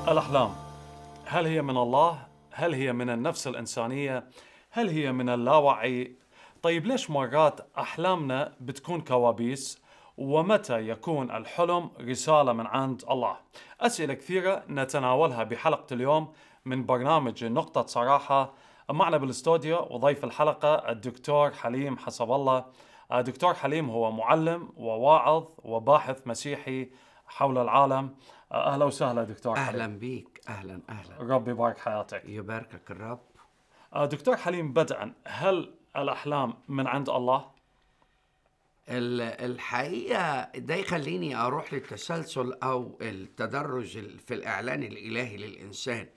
الأحلام هل هي من الله؟ هل هي من النفس الإنسانية؟ هل هي من اللاوعي؟ طيب ليش مرات أحلامنا بتكون كوابيس؟ ومتى يكون الحلم رسالة من عند الله؟ أسئلة كثيرة نتناولها بحلقة اليوم من برنامج نقطة صراحة معنا بالاستوديو وضيف الحلقة الدكتور حليم حسب الله دكتور حليم هو معلم وواعظ وباحث مسيحي حول العالم اهلا وسهلا دكتور حليم اهلا بيك اهلا اهلا ربي يبارك حياتك يباركك الرب آه، دكتور حليم بدءا هل الاحلام من عند الله ال- الحقيقه ده يخليني اروح للتسلسل او التدرج ال- في الاعلان الالهي للانسان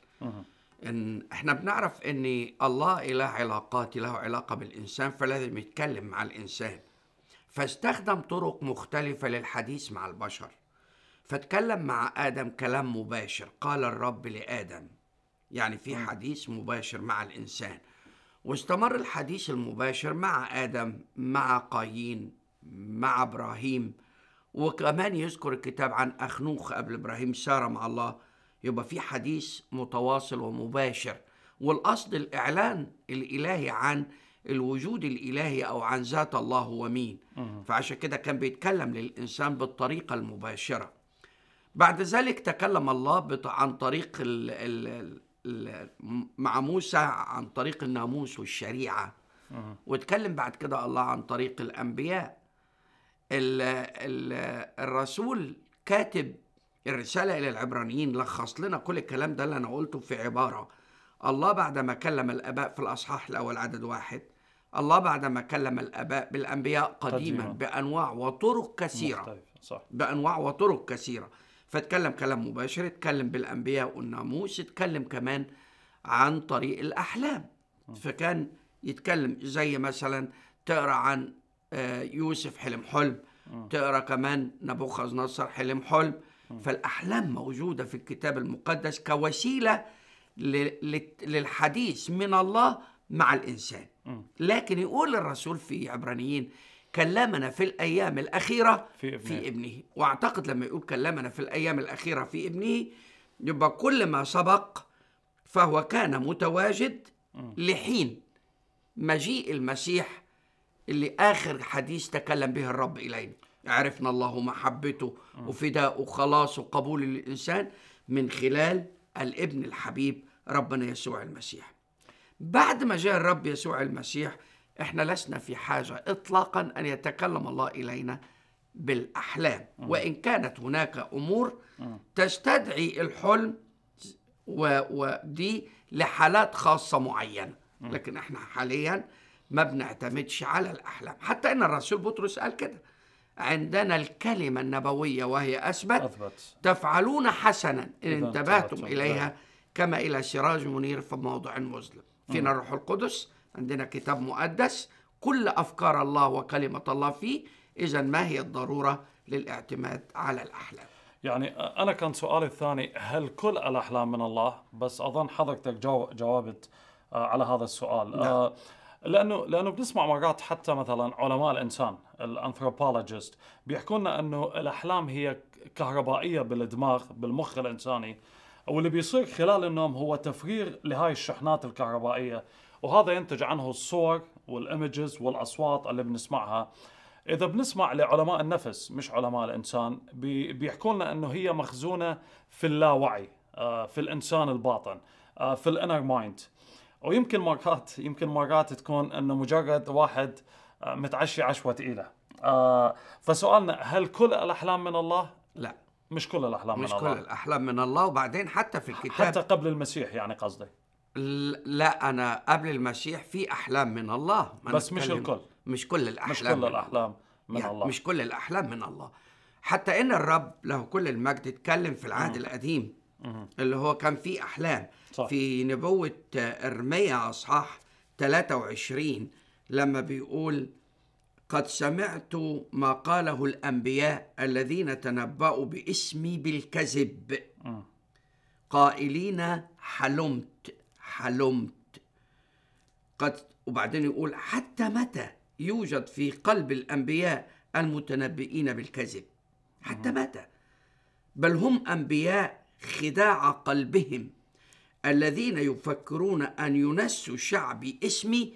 ان احنا بنعرف ان الله اله علاقات له علاقه بالانسان فلازم يتكلم مع الانسان فاستخدم طرق مختلفه للحديث مع البشر فتكلم مع ادم كلام مباشر قال الرب لادم يعني في حديث مباشر مع الانسان واستمر الحديث المباشر مع ادم مع قايين مع ابراهيم وكمان يذكر الكتاب عن اخنوخ قبل ابراهيم ساره مع الله يبقى في حديث متواصل ومباشر والاصل الاعلان الالهي عن الوجود الالهي او عن ذات الله هو مين فعشان كده كان بيتكلم للانسان بالطريقه المباشره بعد ذلك تكلم الله بط- عن طريق ال ال ال مع موسى عن طريق الناموس والشريعة واتكلم بعد كده الله عن طريق الأنبياء ال ال الرسول كاتب الرسالة إلى العبرانيين لخص لنا كل الكلام ده اللي أنا قلته في عبارة الله بعدما كلم الآباء في الأصحاح الأول عدد واحد الله بعدما كلم الآباء بالأنبياء قديما, قديماً. بأنواع وطرق كثيرة مختلف صح بانواع وطرق كثيره فاتكلم كلام مباشر اتكلم بالانبياء والناموس اتكلم كمان عن طريق الاحلام فكان يتكلم زي مثلا تقرا عن آه، يوسف حلم حلم تقرا كمان نبوخذ نصر حلم حلم فالاحلام موجوده في الكتاب المقدس كوسيله ل- ل- للحديث من الله مع الانسان لكن يقول الرسول في عبرانيين كلمنا في الايام الاخيره في ابنه. في ابنه واعتقد لما يقول كلمنا في الايام الاخيره في ابنه يبقى كل ما سبق فهو كان متواجد لحين مجيء المسيح اللي آخر حديث تكلم به الرب إلينا عرفنا الله محبته وفداءه وخلاصه وقبول للإنسان من خلال الابن الحبيب ربنا يسوع المسيح بعد ما جاء الرب يسوع المسيح احنا لسنا في حاجة إطلاقا أن يتكلم الله إلينا بالأحلام وإن كانت هناك أمور تستدعي الحلم و- ودي لحالات خاصة معينة لكن احنا حاليا ما بنعتمدش على الأحلام حتى أن الرسول بطرس قال كده عندنا الكلمة النبوية وهي أثبت اثبت تفعلون حسنا إن إذا انتبهتم انتبهتم. إليها كما إلى سراج منير في موضع مظلم فينا الروح القدس عندنا كتاب مقدس كل أفكار الله وكلمة الله فيه إذا ما هي الضرورة للاعتماد على الأحلام يعني انا كان سؤالي الثاني هل كل الاحلام من الله بس اظن حضرتك جو جاوبت آه، على هذا السؤال آه، لانه لانه بنسمع مرات حتى مثلا علماء الانسان الانثروبولوجيست بيحكوا لنا انه الاحلام هي كهربائيه بالدماغ بالمخ الانساني واللي بيصير خلال النوم هو تفريغ لهاي الشحنات الكهربائيه وهذا ينتج عنه الصور والايمجز والاصوات اللي بنسمعها اذا بنسمع لعلماء النفس مش علماء الانسان بي- بيحكوا لنا انه هي مخزونه في اللاوعي آه، في الانسان الباطن آه، في الانر مايند ويمكن مرات يمكن مرات تكون انه مجرد واحد آه، متعشي عشوه ثقيله آه، فسؤالنا هل كل الاحلام من الله لا مش كل الاحلام مش من كل الله الأحلام من الله وبعدين حتى في الكتاب حتى قبل المسيح يعني قصدي ل- لا أنا قبل المسيح في أحلام من الله ما بس مش نتكلم- الكل. مش كل مش الأحلام كل من الاحلام من يعني الله مش كل الأحلام من الله حتى إن الرب له كل المجد اتكلم في العهد القديم اللي هو كان فيه أحلام صح. في نبوة إرميا أصحاح 23 لما بيقول قد سمعت ما قاله الأنبياء الذين تنبأوا باسمي بالكذب قائلين حلمت حلمت قد وبعدين يقول حتى متى يوجد في قلب الانبياء المتنبئين بالكذب حتى متى بل هم انبياء خداع قلبهم الذين يفكرون أن ينسوا شعبي اسمي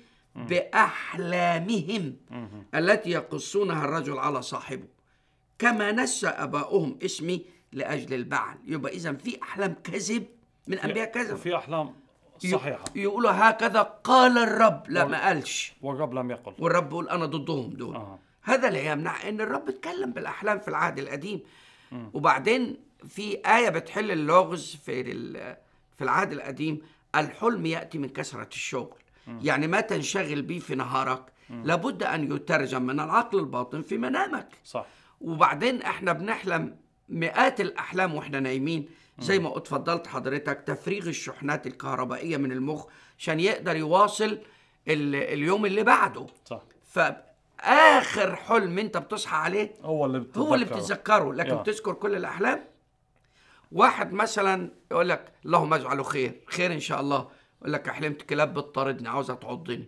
بأحلامهم التي يقصونها الرجل على صاحبه كما نسى أباؤهم اسمي لأجل البعل يبقى إذا في أحلام كذب من أنبياء كذب في احلام صحيحه يقولوا هكذا قال الرب لا ما قالش والرب لم يقل والرب يقول انا ضدهم دول آه. هذا لا يمنع ان الرب اتكلم بالاحلام في العهد القديم وبعدين في ايه بتحل اللغز في ال- في العهد القديم الحلم ياتي من كثره الشغل يعني ما تنشغل به في نهارك لابد ان يترجم من العقل الباطن في منامك صح وبعدين احنا بنحلم مئات الاحلام واحنا نايمين زي ما اتفضلت حضرتك تفريغ الشحنات الكهربائيه من المخ عشان يقدر يواصل ال- اليوم اللي بعده صح فاخر حلم انت بتصحى عليه هو اللي بتتذكره هو اللي بتتذكره لكن يا. بتذكر كل الاحلام واحد مثلا يقول لك اللهم اجعله خير خير ان شاء الله يقول لك حلمت كلاب بتطاردني عاوزه تعضني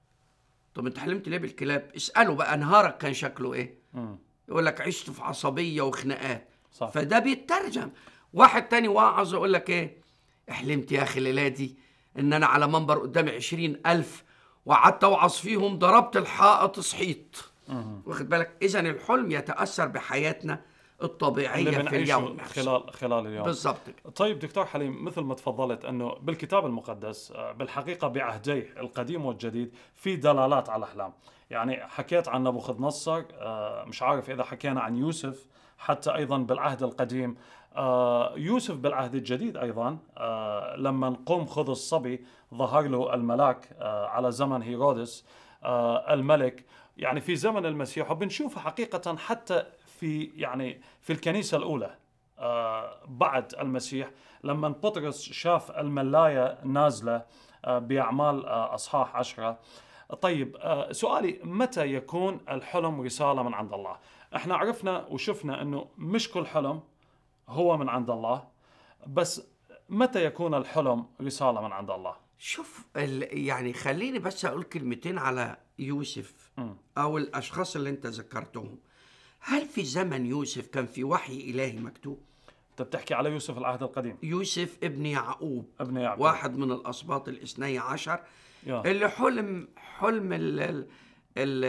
طب انت حلمت ليه بالكلاب اساله بقى نهارك كان شكله ايه مم. يقول لك عشت في عصبيه وخناقات صح. فده بيترجم واحد تاني واعظ يقول لك ايه حلمت يا اخي الليله دي ان انا على منبر قدامي عشرين الف وقعدت اوعظ فيهم ضربت الحائط صحيت واخد بالك اذا الحلم يتاثر بحياتنا الطبيعيه اللي في بنعيشه اليوم نفسه. خلال خلال اليوم بالظبط كده. طيب دكتور حليم مثل ما تفضلت انه بالكتاب المقدس آه، بالحقيقه بعهديه القديم والجديد في دلالات على الاحلام، يعني حكيت عن نبوخذ نصر آه، مش عارف اذا حكينا عن يوسف حتى ايضا بالعهد القديم آه، يوسف بالعهد الجديد ايضا آه، لما قوم خذ الصبي ظهر له الملاك آه، على زمن هيرودس آه، الملك يعني في زمن المسيح وبنشوفه حقيقه حتى في يعني في الكنيسه الاولى آه، بعد المسيح لما بطرس شاف الملاية نازلة آه، بأعمال آه، أصحاح عشرة طيب آه، سؤالي متى يكون الحلم رسالة من عند الله احنا عرفنا وشفنا أنه مش كل حلم هو من عند الله بس متى يكون الحلم رسالة من عند الله شوف ال- يعني خليني بس اقول كلمتين على يوسف او الاشخاص اللي انت ذكرتهم هل في زمن يوسف كان في وحي الهي مكتوب انت بتحكي على يوسف العهد القديم يوسف ابن يعقوب ابن يعقوب واحد من الاسباط الاثني عشر يا. اللي حلم حلم ال ال ال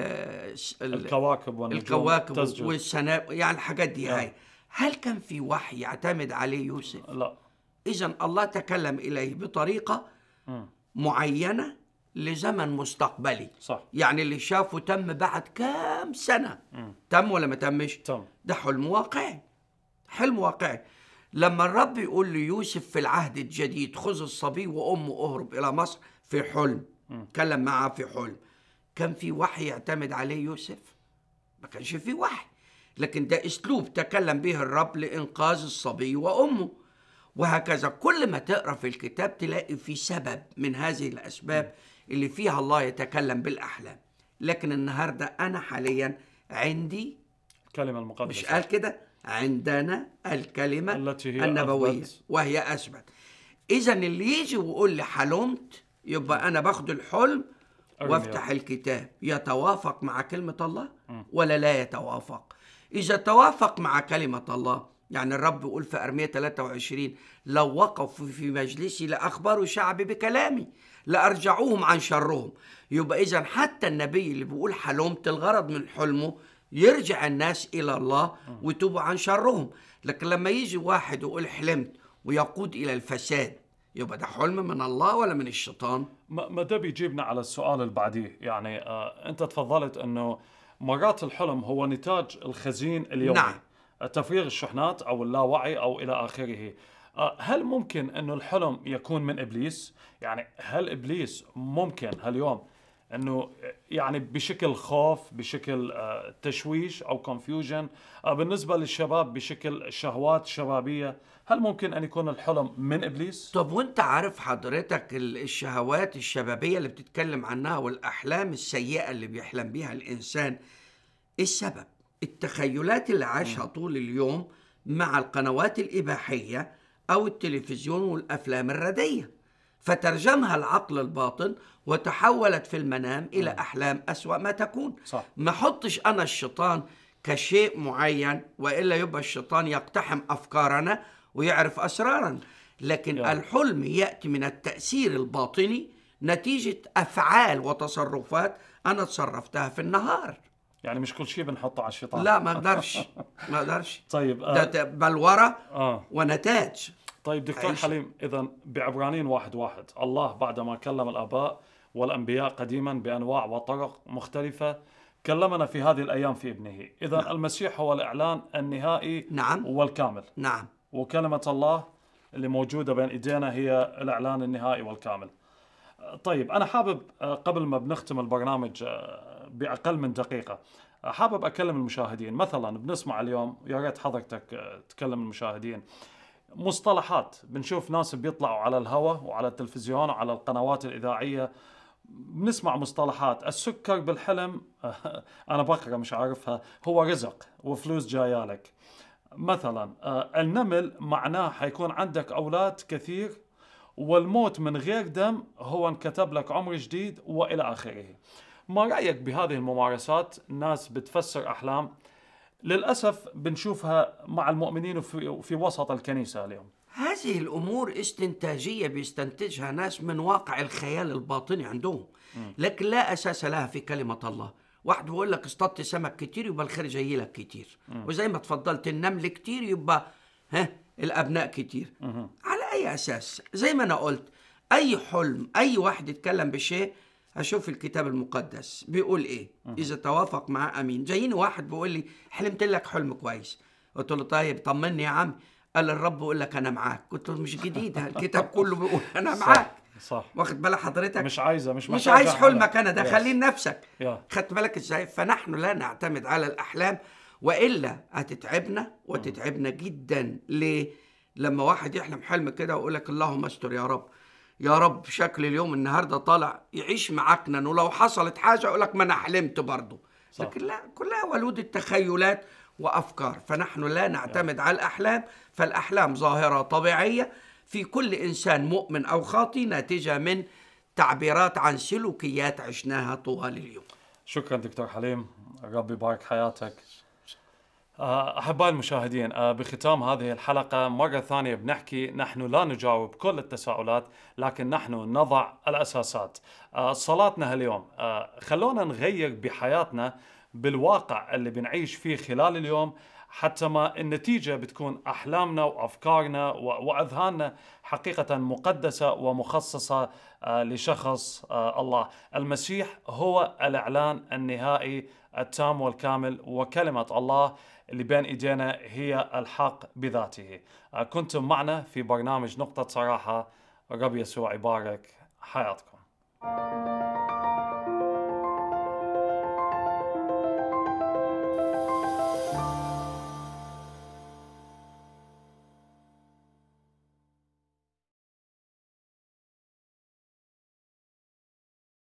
ال الكواكب والنجوم الكواكب تسجد والسناب يعني الحاجات دي آه. هاي هل كان في وحي يعتمد عليه يوسف لا اذا الله تكلم اليه بطريقه مم. معينه لزمن مستقبلي صح يعني اللي شافه تم بعد كام سنه تم ولا ما تمش تم ده حلم واقعي حلم واقعي لما الرب يقول ليوسف في العهد الجديد خذ الصبي وامه اهرب الى مصر في حلم كلم معاه في حلم كان في وحي يعتمد عليه يوسف ما كانش في وحي لكن ده اسلوب تكلم به الرب لانقاذ الصبي وامه وهكذا كل ما تقرا في الكتاب تلاقي في سبب من هذه الاسباب اللي فيها الله يتكلم بالاحلام لكن النهارده انا حاليا عندي الكلمة المقدسة مش قال كده عندنا الكلمة التي هي النبوية أثبت. وهي أثبت إذا اللي يجي ويقول لي حلمت يبقى أنا باخد الحلم أرمي. وافتح الكتاب يتوافق مع كلمة الله ولا لا يتوافق إذا توافق مع كلمة الله يعني الرب يقول في أرمية 23 لو وقفوا في مجلسي لأخبروا شعبي بكلامي لأرجعوهم عن شرهم يبقى إذا حتى النبي اللي بيقول حلمت الغرض من حلمه يرجع الناس إلى الله ويتوبوا عن شرهم لكن لما يجي واحد يقول حلمت ويقود إلى الفساد يبقى ده حلم من الله ولا من الشيطان ما ما ده بيجيبنا على السؤال اللي بعديه يعني آه انت تفضلت انه مرات الحلم هو نتاج الخزين اليومي نعم. تفريغ الشحنات او اللاوعي او الى اخره آه هل ممكن انه الحلم يكون من ابليس يعني هل ابليس ممكن هاليوم انه يعني بشكل خوف بشكل آه تشويش او كونفيوجن آه بالنسبه للشباب بشكل شهوات شبابيه هل ممكن ان يكون الحلم من ابليس طب وانت عارف حضرتك ال- الشهوات الشبابية اللي بتتكلم عنها والأحلام السيئة اللي بيحلم بيها الإنسان إيه السبب؟ التخيلات اللي عاشها طول اليوم مع القنوات الإباحية أو التلفزيون والأفلام الردية فترجمها العقل الباطن وتحولت في المنام إلى أحلام أسوأ ما تكون صح. ما حطش أنا الشيطان كشيء معين وإلا يبقى الشيطان يقتحم أفكارنا ويعرف أسرارا لكن يا. الحلم يأتي من التأثير الباطني نتيجة أفعال وتصرفات أنا تصرفتها في النهار يعني مش كل شيء بنحطه على الشيطان لا ما أقدرش ما أقدرش طيب ده آه ده بلورة آه ونتاج طيب دكتور عيش. حليم اذا بعبرانيين واحد واحد الله بعدما كلم الاباء والانبياء قديما بانواع وطرق مختلفه كلمنا في هذه الايام في ابنه اذا المسيح هو الاعلان النهائي نعم. والكامل نعم وكلمه الله اللي موجوده بين ايدينا هي الاعلان النهائي والكامل طيب انا حابب آه، قبل ما بنختم البرنامج آه، باقل من دقيقه آه، حابب اكلم المشاهدين مثلا بنسمع اليوم يا ريت حضرتك آه، تكلم المشاهدين مصطلحات بنشوف ناس بيطلعوا على الهواء وعلى التلفزيون وعلى القنوات الإذاعية بنسمع مصطلحات السكر بالحلم أنا بقرأ مش عارفها هو رزق وفلوس جاية لك مثلا آه، النمل معناه حيكون عندك أولاد كثير والموت من غير دم هو انكتب لك عمر جديد وإلى آخره ما رأيك بهذه الممارسات ناس بتفسر أحلام للأسف بنشوفها مع المؤمنين وفي, وفي وسط الكنيسة اليوم هذه الامور استنتاجيه بيستنتجها ناس من واقع الخيال الباطني عندهم لكن لا اساس لها في كلمه الله واحد بيقول لك اصطدت سمك كتير يبقى الخير جاي لك كتير وزي ما تفضلت النمل كتير يبقى ها الابناء كتير على اي اساس زي ما انا قلت اي حلم اي واحد يتكلم بشيء اشوف الكتاب المقدس بيقول ايه اذا توافق معاه امين جايين واحد بيقول لي حلمت لك حلم كويس قلت له طيب طمني يا عم قال الرب بيقول لك انا معاك قلت له مش جديد الكتاب كله بيقول انا معاك صح واخد بالك حضرتك مش عايزة مش مش محتاجة عايز أعملها. حلمك انا ده Yes. خليه لنفسك يا. خدت بالك ازاي فنحن لا نعتمد على الاحلام والا هتتعبنا وتتعبنا جدا ليه لما واحد يحلم حلم كده ويقول لك اللهم استر يا رب يا رب شكل اليوم النهارده طالع يعيش معاكنا ولو حصلت حاجه يقول لك ما انا حلمت برضه صح. لكن لا كلها ولود التخيلات وافكار فنحن لا نعتمد على الاحلام فالاحلام ظاهره طبيعيه في كل انسان مؤمن او خاطي ناتجه من تعبيرات عن سلوكيات عشناها طوال اليوم شكرا دكتور حليم ربي يبارك حياتك آه، أحبائي المشاهدين آه، بختام هذه الحلقة مرة ثانية بنحكي نحن لا نجاوب كل التساؤلات لكن نحن نضع الأساسات آه، صلاتنا هاليوم آه، خلونا نغير بحياتنا بالواقع اللي بنعيش فيه خلال اليوم حتى ما النتيجة بتكون أحلامنا وأفكارنا و- وأذهاننا حقيقة مقدسة ومخصصة آه، لشخص آه، الله المسيح هو الإعلان النهائي التام والكامل وكلمة الله اللي بين إيدينا هي الحق بذاته آه، كنتم معنا في برنامج نقطة صراحة رب يسوع يبارك حياتكم